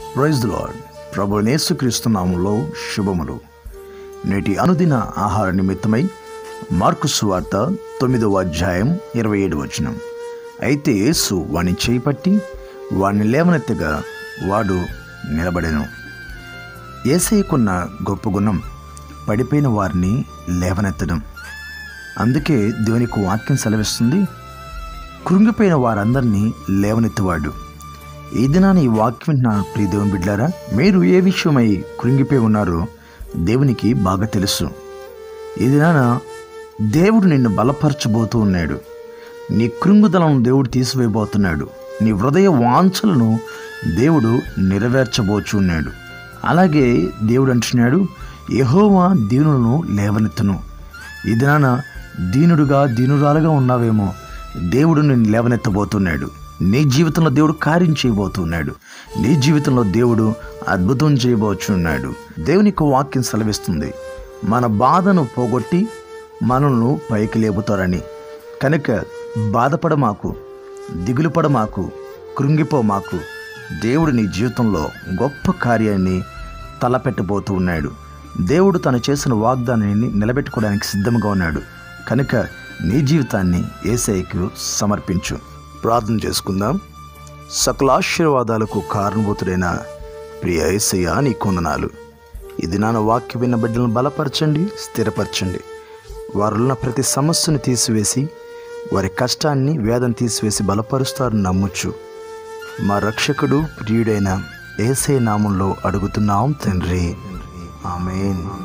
praise lord ప్రభు నేసుక్రీస్తు నామంలో శుభములు నేటి అనుదిన ఆహార నిమిత్తమై మార్కు సువార్త తొమ్మిదవ అధ్యాయం ఇరవై ఏడు వచనం అయితే యేసు వాని చేయి పట్టి వాడిని లేవనెత్తగా వాడు నిలబడెను ఏసయ్యకున్న గొప్ప గుణం పడిపోయిన వారిని లేవనెత్తడం అందుకే దేవునికి వాక్యం సెలవిస్తుంది కృంగిపోయిన వారందరినీ లేవనెత్తువాడు ఈ దినాన్ని ఈ వాక్యం వింటున్న ప్రియ దేవుని బిడ్డారా మీరు ఏ విషయమై కృంగిపోయి ఉన్నారో దేవునికి బాగా తెలుసు ఈ దినాన దేవుడు నిన్ను బలపరచబోతూ ఉన్నాడు నీ కృంగుదలను దేవుడు తీసివేయబోతున్నాడు నీ హృదయ వాంఛలను దేవుడు నెరవేర్చబోచున్నాడు అలాగే దేవుడు అంటున్నాడు యెహోవా దీనులను లేవనెత్తును ఈ దినాన దీనుడుగా దీనురాలుగా ఉన్నావేమో దేవుడు నిన్ను లేవనెత్తబోతున్నాడు నీ జీవితంలో దేవుడు కార్యం చేయబోతున్నాడు నీ జీవితంలో దేవుడు అద్భుతం చేయబోచున్నాడు దేవునికి వాక్యం సెలవిస్తుంది మన బాధను పోగొట్టి మనల్ని పైకి లేపుతారని కనుక బాధపడమాకు దిగులు పడమాకు కృంగిపో మాకు దేవుడు నీ జీవితంలో గొప్ప కార్యాన్ని తలపెట్టబోతూ ఉన్నాడు దేవుడు తను చేసిన వాగ్దానాన్ని నిలబెట్టుకోవడానికి సిద్ధంగా ఉన్నాడు కనుక నీ జీవితాన్ని ఏసైకు సమర్పించు ప్రార్థన చేసుకుందాం సకల ఆశీర్వాదాలకు కారణభూతుడైన ప్రియ ఏసయ్య నీ కొందనాలు ఇది నాన్న వాక్య విన్న బిడ్డలను బలపరచండి స్థిరపరచండి వారున్న ప్రతి సమస్యను తీసివేసి వారి కష్టాన్ని వేదన తీసివేసి బలపరుస్తారని నమ్మొచ్చు మా రక్షకుడు ప్రియుడైన ఏసే నామంలో అడుగుతున్నాం తండ్రి ఆమెన్